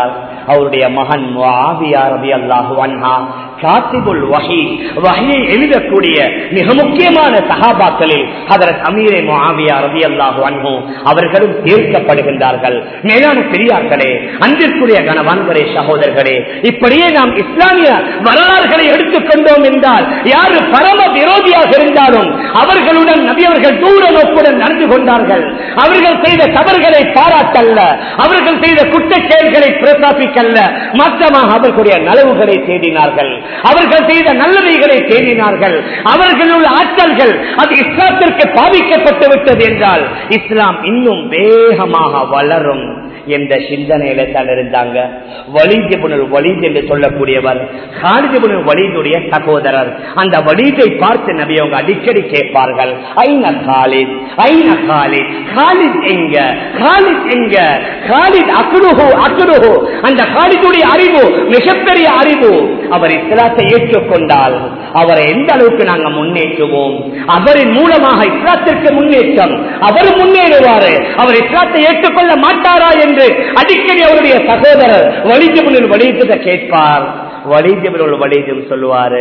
அவருடைய மகன் முஆவியா ரலியல்லாஹு அன்ஹா காத்திபுல் வஹி வஹியை எழுதக்கூடிய மிக முக்கியமான சஹாபாக்களில் ஹதரத் அமீரே முஆவியா ரலியல்லாஹு அன்ஹு அவர்களும் தீர்க்கப்படுகின்றார்கள் மேலான பெரியார்களே அன்பிற்குரிய கணவான்களே சகோதரர்களே இப்படியே நாம் இஸ்லாமிய வரலாறுகளை எடுத்துக்கொண்டோம் என்றால் யாரு பரம விரோதியாக இருந்தாலும் அவர்களுடன் நபியவர்கள் தூர நோக்குடன் நடந்து கொண்டார்கள் அவர்கள் செய்த தவறுகளை பாராட்டல்ல அவர்கள் செய்த குற்ற செயல்களை பிரசாபிக்கல்ல மொத்தமாக அவர்களுடைய நலவுகளை தேடினார்கள் அவர்கள் செய்த நல்லவைகளை தேடினார்கள் அவர்களுள்ள ஆற்றல்கள் அது இஸ்லாத்திற்கு பாதிக்கப்பட்டு விட்டது என்றால் இஸ்லாம் இன்னும் வேகமாக வளரும் என்ற சிந்தனையில தான் இருந்தாங்க வலிஜபுனர் வலிஜ் என்று சொல்லக்கூடியவர் ஹாலிஜபுனர் வலிதுடைய சகோதரர் அந்த வலிதை பார்த்து நபி அவங்க அடிக்கடி கேட்பார்கள் ஐன காலித் ஐன காலித் காலித் எங்க காலித் எங்க காலித் அக்ருஹு அக்ருஹு அந்த காலிதுடைய அறிவு மிகப்பெரிய அறிவு அவர் இஸ்லாத்தை ஏற்றுக்கொண்டால் அவரை எந்த அளவுக்கு நாங்க முன்னேற்றுவோம் அவரின் மூலமாக இஸ்லாத்திற்கு முன்னேற்றம் அவர் முன்னேறுவாரு அவர் இஸ்லாத்தை ஏற்றுக்கொள்ள மாட்டாரா என்று அடிக்கடி அவருடைய சகோதரர் வலிஜபுனில் வலிதத்தை கேட்பார் வலிஜபுல் வலிதும் சொல்லுவாரு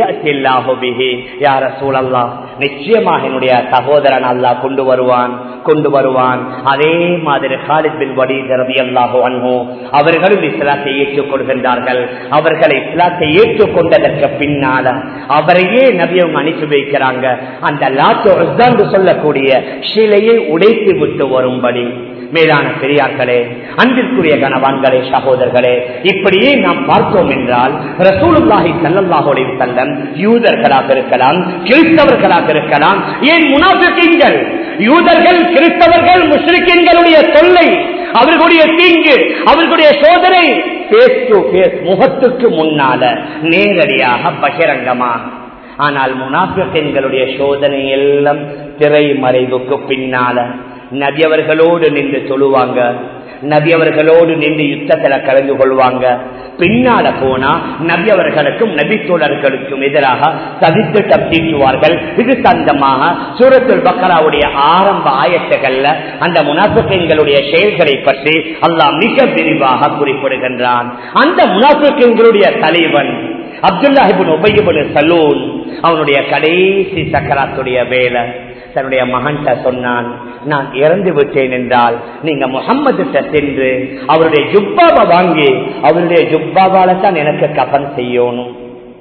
யார சூழல்லா நிச்சயமாக என்னுடைய சகோதரன் அல்லா கொண்டு வருவான் கொண்டு வருவான் அதே மாதிரி ஹாலித் பின் வலீத் ரவி அல்லாஹோ அன்ஹோ அவர்களும் இஸ்லாத்தை ஏற்றுக்கொள்கின்றார்கள் அவர்களை இஸ்லாத்தை ஏற்றுக்கொண்டதற்கு பின்னால அவரையே நபியவங்க அனுப்பி வைக்கிறாங்க அந்த லாத்து சொல்லக்கூடிய சிலையை உடைத்து விட்டு வரும்படி மேலான பெரியார்களே அன்பிற்குரிய கணவான்களே சகோதரர்களே இப்படியே நாம் பார்த்தோம் என்றால் ரசூலுல்லாஹி சல்லல்லாஹுடைய செல்லம் யூதர்களாக இருக்கலாம் கிறிஸ்தவர்களாக இருக்கலாம் ஏன் முனாபிக்கீங்கள் யூதர்கள் கிறிஸ்தவர்கள் முஸ்லிம்களுடைய தொல்லை அவர்களுடைய தீங்கு அவர்களுடைய சோதனை பேஸ் டு பேஸ் முகத்துக்கு முன்னால நேரடியாக பகிரங்கமா ஆனால் முனாபிக்கீன்களுடைய சோதனை எல்லாம் திரை மறைவுக்கு பின்னால நபி அவர்களோடு நின்று சொல்லுவாங்க நபி அவர்களோடு நின்று யுத்தத்துல கலந்து கொள்வாங்க பின்னால போனா நபி அவர்களுக்கும் நபி தோழர்களுக்கும் எதிராக சதித்திட்டம் தீட்டுவார்கள் இது சந்தமாக சூரத்துல் பக்கராவுடைய ஆரம்ப ஆயத்துகள்ல அந்த முனாசுக்கங்களுடைய செயல்களை பற்றி அல்லாஹ் மிக விரிவாக குறிப்பிடுகின்றான் அந்த முனாசுக்கங்களுடைய தலைவன் அப்துல்லாஹிபின் உபயபுன் சலூன் அவனுடைய கடைசி சக்கராத்துடைய வேலை தன்னுடைய மகன்கிட்ட சொன்னான் நான் இறந்து விட்டேன் என்றால் நீங்க முகம்மது சென்று அவருடைய ஜுப்பாவை வாங்கி அவருடைய ஜுப்பாவால தான் எனக்கு கபன் செய்யணும்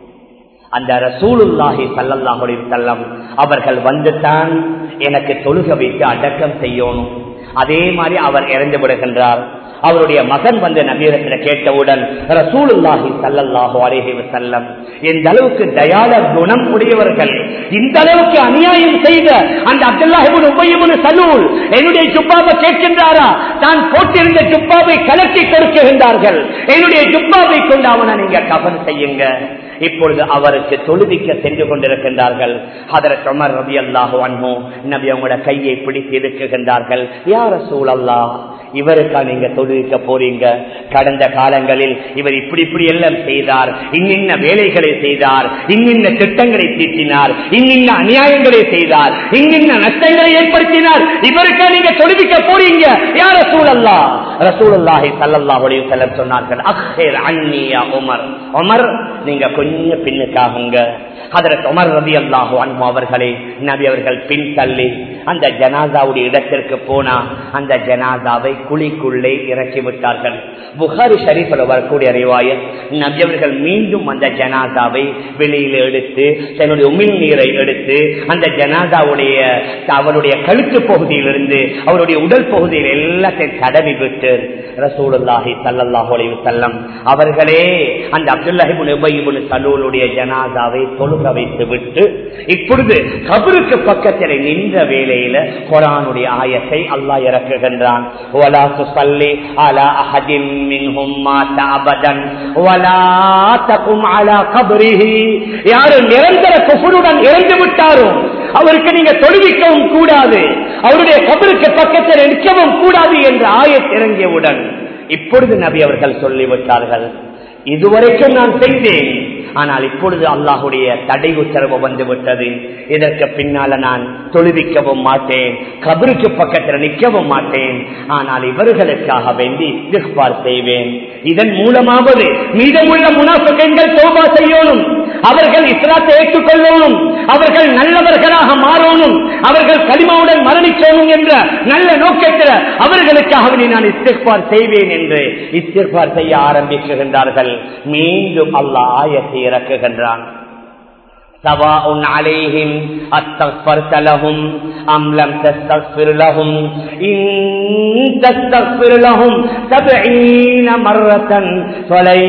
அந்த ரசூலுல்லாஹி சல்லல்லாஹுடைய செல்லம் அவர்கள் வந்துதான் எனக்கு தொழுக வைத்து அடக்கம் செய்யணும் அதே மாதிரி அவர் இறந்து விடுகின்றார் அவருடைய மகன் வந்து நபீரத்தில் கேட்டவுடன் ரசூலுல்லாஹி சல்லல்லாஹு அலேஹி வசல்லம் எந்த அளவுக்கு தயால குணம் உடையவர்கள் இந்த அளவுக்கு அநியாயம் செய்த அந்த அப்துல்லாஹிபுன் உபயமுன் சலூல் என்னுடைய ஜுப்பாவை கேட்கின்றாரா தான் போட்டிருந்த ஜுப்பாவை கலட்டி கொடுக்கின்றார்கள் என்னுடைய ஜுப்பாவை கொண்டு அவனை நீங்க கவன் செய்யுங்க இப்பொழுது அவருக்கு தொழுவிக்க சென்று கொண்டிருக்கின்றார்கள் அதற்கு உமர் ரபி அல்லாஹு அன்மோ நபி அவங்களோட கையை பிடித்து இருக்குகின்றார்கள் யார சூழல்லா இவருக்கா நீங்க தொழுவிக்க போறீங்க கடந்த காலங்களில் இவர் இப்படி இப்படி எல்லாம் செய்தார் இன்னின்ன வேலைகளை செய்தார் இன்னின்ன திட்டங்களை தீட்டினார் இன்னின்ன அநியாயங்களை செய்தார் இன்னின்ன நஷ்டங்களை ஏற்படுத்தினார் இவருக்கா நீங்க தொழுவிக்க போறீங்க யார சூழல்லா ரசூலுல்லாஹி ஸல்லல்லாஹு அலைஹி வஸல்லம் சொன்னார்கள் அக்ஹிர் அன்னியா உமர் உமர் நீங்க கொஞ்சம் பின்னுக்காகுங்க அதற்கு உமர் ரவி அல்லாஹு அன்பு அவர்களே நபி அவர்கள் பின் தள்ளி அந்த ஜனாதாவுடைய இடத்திற்கு போனா அந்த ஜனாதாவை குழிக்குள்ளே இறக்கி விட்டார்கள் புகாரி ஷரீஃபில் வரக்கூடிய அறிவாயர் நபி அவர்கள் மீண்டும் அந்த ஜனாதாவை வெளியில் எடுத்து தன்னுடைய உமிழ் நீரை எடுத்து அந்த ஜனாதாவுடைய அவருடைய கழுத்து பகுதியிலிருந்து அவருடைய உடல் பகுதியில் எல்லாத்தையும் தடவி விட்டு ரசூலுல்லாஹி சல்லல்லாஹு அலைஹி வஸல்லம் அவர்களே அந்த அப்துல்லாஹிபுன் உபையிபுன் சலூலுடைய ஜனாதாவை தொழுக வைத்து விட்டு இப்பொழுது கபருக்கு பக்கத்தில் நின்ற வேளையில குரானுடைய ஆயத்தை அல்லாஹ் இறக்குகின்றான் ولا تصلي على احد منهم مات ابدا ولا تقم على قبره யார் நிரந்தர குஃபருடன் இறந்து விட்டாரோ அவருக்கு நீங்க தொழுவிக்கவும் கூடாது அவருடைய கபருக்கு பக்கத்தில் நிற்கவும் கூடாது என்ற ஆயத் இறங்கியவுடன் இப்பொழுது நபி அவர்கள் சொல்லிவிட்டார்கள் இதுவரைக்கும் நான் செய்தேன் ஆனால் இப்பொழுது அல்லாஹுடைய தடை உத்தரவு வந்து விட்டது இதற்கு பின்னால நான் தொழுவிக்கவும் மாட்டேன் கபருக்கு பக்கத்தில் நிற்கவும் மாட்டேன் ஆனால் இவர்களுக்காக வேண்டி இஸ்திக்பார் செய்வேன் இதன் மூலமாவது மீதமுள்ள முனாஃபிகங்கள் தௌபா செய்யணும் அவர்கள் இஸ்லாத்தை ஏற்றுக்கொள்ளணும் அவர்கள் நல்லவர்களாக மாறணும் அவர்கள் களிமாவுடன் மரணிக்கணும் என்ற நல்ல நோக்கத்தில் அவர்களுக்காக நான் இஸ்திக்பார் செய்வேன் என்று இஸ்திக்பார் செய்ய ஆரம்பிக்குகின்றார்கள் மீண்டும் அல்லாஹ் ஆயத்தை இறக்குகின்றான் سواء عليهم استغفرت لهم أم لم تستغفر لهم إن تستغفر لهم سبعين مرة فلن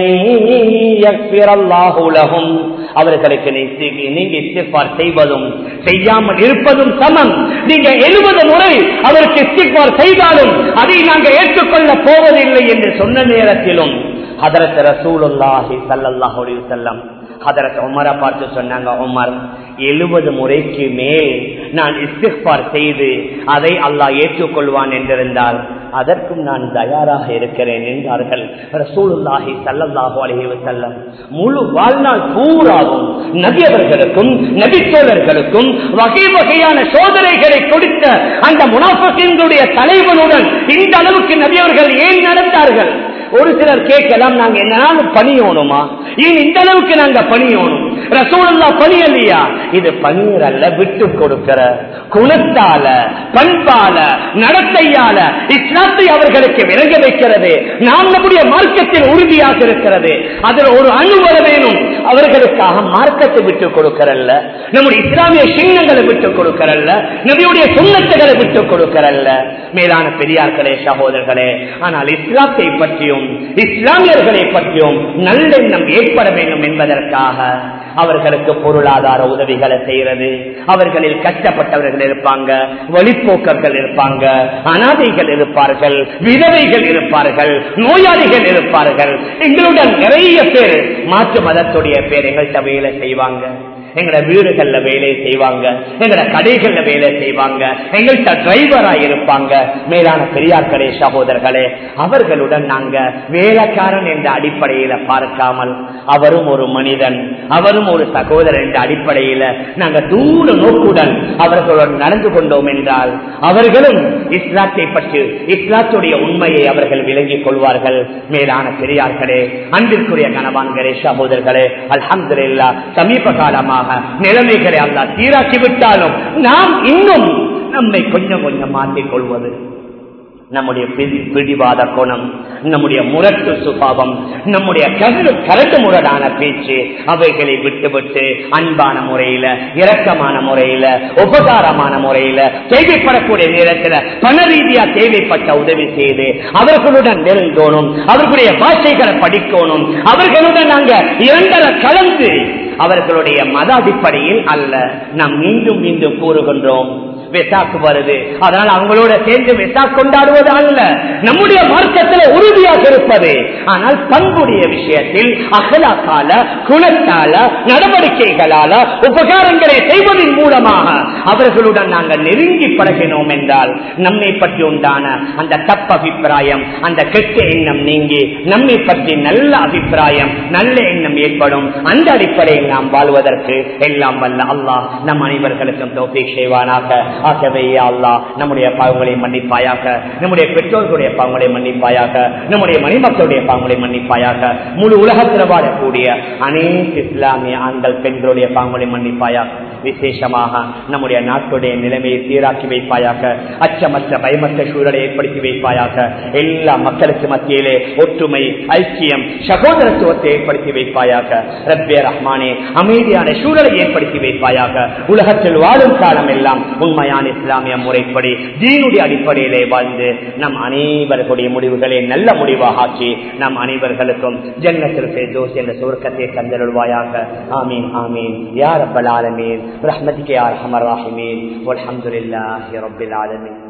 يغفر الله لهم அவர்களுக்கு நீங்க இஸ்திஃபார் செய்வதும் செய்யாமல் இருப்பதும் சமம் நீங்க எழுபது முறை அவருக்கு இஸ்திஃபார் செய்தாலும் அதை நாங்கள் ஏற்றுக்கொள்ள போவதில்லை என்று சொன்ன நேரத்திலும் ஹதரத் ரசூலுல்லாஹி ஸல்லல்லாஹு அலைஹி வஸல்லம் ஹதரத் உமரை பார்த்து சொன்னாங்க உமர் எழுபது முறைக்கு மேல் நான் இஸ்திஃபார் செய்து அதை அல்லாஹ் ஏற்றுக்கொள்வான் என்றிருந்தால் அதற்கும் நான் தயாராக இருக்கிறேன் என்றார்கள் ரசூலுல்லாஹி ஸல்லல்லாஹு அலைஹி வஸல்லம் முழு வாழ்நாள் பூராவும் நபி அவர்களுக்கும் நபித்தோழர்களுக்கும் வகை வகையான சோதனைகளை கொடுத்த அந்த முனாஃபிகளுடைய தலைவனுடன் இந்த அளவுக்கு நபி அவர்கள் ஏன் நடந்தார்கள் ஒரு சிலர் கேட்கலாம் நாங்க என்ன பணியோணுமா ஏன் இந்த அளவுக்கு நாங்க பணியோணும் ரசூலுல்லா பணி இல்லையா இது பணியர் அல்ல விட்டு கொடுக்கிற குணத்தால பண்பால நடத்தையால இஸ்லாத்தை அவர்களுக்கு விளங்க வைக்கிறது நாம் நம்முடைய மார்க்கத்தில் உறுதியாக இருக்கிறது அதில் ஒரு அணு வர வேணும் அவர்களுக்காக மார்க்கத்தை விட்டு கொடுக்கிறல்ல நம்முடைய இஸ்லாமிய சின்னங்களை விட்டு கொடுக்கிறல்ல நம்முடைய சுண்ணத்துகளை விட்டு கொடுக்கிறல்ல மேலான பெரியார்களே சகோதரர்களே ஆனால் இஸ்லாத்தை பற்றியும் இஸ்லாமியர்களை பற்றியும் நல்லெண்ணம் ஏற்பட வேண்டும் என்பதற்காக அவர்களுக்கு பொருளாதார உதவிகளை செய்யறது அவர்களில் கஷ்டப்பட்டவர்கள் இருப்பாங்க வழிப்போக்கர்கள் இருப்பாங்க அனாதைகள் இருப்பார்கள் விதவைகள் இருப்பார்கள் நோயாளிகள் இருப்பார்கள் எங்களுடன் நிறைய பேர் மாற்று மதத்துடைய பேர் எங்கள்கிட்ட வேலை செய்வாங்க எங்கட வீடுகள்ல வேலை செய்வாங்க எங்கட கடைகள்ல வேலை செய்வாங்க எங்கள்கிட்ட டிரைவரா இருப்பாங்க மேலான பெரியார்களே சகோதரர்களே அவர்களுடன் நாங்க வேலைக்காரன் என்ற அடிப்படையில பார்க்காமல் அவரும் ஒரு மனிதன் அவரும் ஒரு சகோதரன் என்ற அடிப்படையில நாங்க தூர நோக்குடன் அவர்களுடன் நடந்து கொண்டோம் என்றால் அவர்களும் இஸ்லாத்தை பற்றி இஸ்லாத்துடைய உண்மையை அவர்கள் விளங்கிக் கொள்வார்கள் மேலான பெரியார்களே அன்பிற்குரிய கணவான்களே சகோதரர்களே அல்ஹம்துலில்லா சமீப காலமாக நிலைமைகளை அல்லா சீராக்கி விட்டாலும் நாம் இன்னும் நம்மை கொஞ்சம் கொஞ்சம் மாற்றிக் கொள்வது நம்முடைய பிடி- பிடிவாத குணம் நம்முடைய முரட்டு சுபாவம் நம்முடைய கரடு கரட்டு முரடான பேச்சு அவைகளை விட்டுவிட்டு அன்பான முறையில இரக்கமான முறையில உபகாரமான முறையில தேவைப்படக்கூடிய நேரத்துல பண ரீதியா தேவைப்பட்ட உதவி செய்து அவர்களுடன் நெருங்கணும் அவர்களுடைய பாஷைகளை படிக்கணும் அவர்களுடன் நாங்க இரண்டரை கலந்து அவர்களுடைய மத அடிப்படையில் அல்ல நாம் மீண்டும் மீண்டும் கூறுகின்றோம் வெசாக்கு வருது அதனால் அவங்களோட சேர்ந்து வெசா கொண்டாடுவது அல்ல நம்முடைய மார்க்கத்தில் உறுதியாக இருப்பது ஆனால் பண்புடைய விஷயத்தில் அகலாக்கால குணத்தால நடவடிக்கைகளால உபகாரங்களை செய்வதன் மூலமாக அவர்களுடன் நாங்கள் நெருங்கி பழகினோம் என்றால் நம்மை பற்றி உண்டான அந்த தப்பு அபிப்பிராயம் அந்த கெட்ட எண்ணம் நீங்கி நம்மை பற்றி நல்ல அபிப்பிராயம் நல்ல எண்ணம் ஏற்படும் அந்த அடிப்படையில் நாம் வாழ்வதற்கு எல்லாம் வல்ல அல்லாஹ் நம் அனைவர்களுக்கும் தோப்பிக் செய்வானாக ஆகவே யா அல்லாஹ் நம்முடைய பாவங்களை மன்னிப்பாயாக நம்முடைய பெற்றோர்களுடைய பாவங்களை மன்னிப்பாயாக நம்முடைய மணிமக்களுடைய பாவங்களை மன்னிப்பாயாக முழு உலகத்தில் வாழக்கூடிய அனைத்து இஸ்லாமிய ஆண்கள் பெண்களுடைய பாவங்களை மன்னிப்பாயாக விசேஷமாக நம்முடைய நாட்டுடைய நிலைமையை சீராக்கி வைப்பாயாக அச்சமற்ற பயமற்ற சூழலை ஏற்படுத்தி வைப்பாயாக எல்லா மக்களுக்கு மத்தியிலே ஒற்றுமை ஐக்கியம் சகோதரத்துவத்தை ஏற்படுத்தி வைப்பாயாக ரப்பே ரஹ்மானே அமைதியான சூழலை ஏற்படுத்தி வைப்பாயாக உலகத்தில் வாழும் காலம் எல்லாம் உண்மையான இஸ்லாமிய முறைப்படி தீனுடைய அடிப்படையிலே வாழ்ந்து நம் அனைவர்களுடைய முடிவுகளை நல்ல முடிவாக ஆக்கி நம் அனைவர்களுக்கும் ஜன்னத்திற்கு தோசி என்ற சுருக்கத்தை தந்தருள்வாயாக ஆமீன் ஆமீன் யார் ரப்பல் ஆலமீன் ரஹ்மதிக்கு யார் ஹமர் ராஹிமீன் والحمد لله رب العالمين